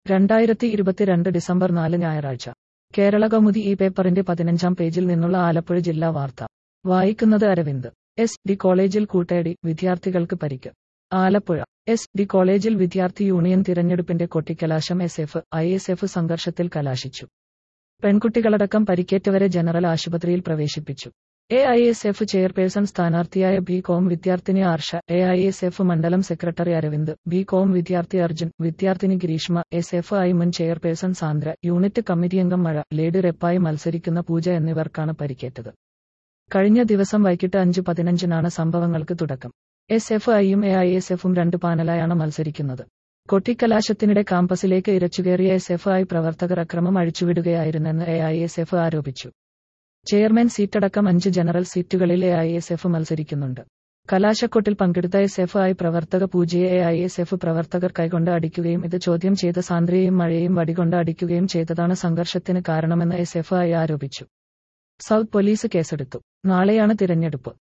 രണ്ടായിരത്തി ഇരുപത്തിരണ്ട് ഡിസംബർ നാല് ഞായറാഴ്ച കേരള കൗമുദി ഈ പേപ്പറിന്റെ പതിനഞ്ചാം പേജിൽ നിന്നുള്ള ആലപ്പുഴ ജില്ലാ വാർത്ത വായിക്കുന്നത് അരവിന്ദ് എസ് ഡി കോളേജിൽ കൂട്ടയടി വിദ്യാർത്ഥികൾക്ക് പരിക്ക് ആലപ്പുഴ എസ് ഡി കോളേജിൽ വിദ്യാർത്ഥി യൂണിയൻ തിരഞ്ഞെടുപ്പിന്റെ കൊട്ടിക്കലാശം S F I S F സംഘർഷത്തിൽ കലാശിച്ചു പെൺകുട്ടികളടക്കം പരിക്കേറ്റവരെ ജനറൽ ആശുപത്രിയിൽ പ്രവേശിപ്പിച്ചു A I S F chairperson സ്ഥാനാർത്ഥിയായ ബി കോം വിദ്യാർത്ഥിനി Arsha A I S F മണ്ഡലം സെക്രട്ടറി അരവിന്ദ് ബി കോം വിദ്യാർത്ഥി അർജുൻ വിദ്യാർത്ഥിനി ഗ്രീഷ്മ എസ് എഫ് ഐ മുൻ ചെയർപേഴ്സൺ സാന്ദ്ര യൂണിറ്റ് കമ്മിറ്റി അംഗം മഴ ലേഡി റെപ്പായി മത്സരിക്കുന്ന പൂജ എന്നിവർക്കാണ് പരിക്കേറ്റത് കഴിഞ്ഞ ദിവസം വൈകിട്ട് അഞ്ച് പതിനഞ്ചിനാണ് സംഭവങ്ങൾക്ക് തുടക്കം എസ് എഫ് ഐയും എ ഐ എസ് എഫും രണ്ട് പാനലായാണ് മത്സരിക്കുന്നത് കൊട്ടിക്കലാശത്തിനിടെ കാമ്പസിലേക്ക് ഇരച്ചുകയറിയ എസ് എഫ് ഐ പ്രവർത്തകർ അക്രമം അഴിച്ചുവിടുകയായിരുന്നെന്ന് എ ഐ എസ് എഫ് ആരോപിച്ചു ചെയർമാൻ സീറ്റടക്കം അഞ്ച് ജനറൽ സീറ്റുകളിൽ എ ഐ എസ് എഫ് മത്സരിക്കുന്നുണ്ട് കലാശക്കൊട്ടിൽ പങ്കെടുത്ത എസ് എഫ് ഐ പ്രവർത്തക പൂജയെ എ ഐ എസ് എഫ് പ്രവർത്തകർ കൈകൊണ്ട് അടിക്കുകയും ഇത് ചോദ്യം ചെയ്ത സാന്ദ്രയെയും മഴയെയും വടികൊണ്ട് അടിക്കുകയും ചെയ്തതാണ് സംഘർഷത്തിന് കാരണമെന്ന് എസ് എഫ് ഐ ആരോപിച്ചു സൗത്ത് പോലീസ് കേസെടുത്തു നാളെയാണ് തിരഞ്ഞെടുപ്പ്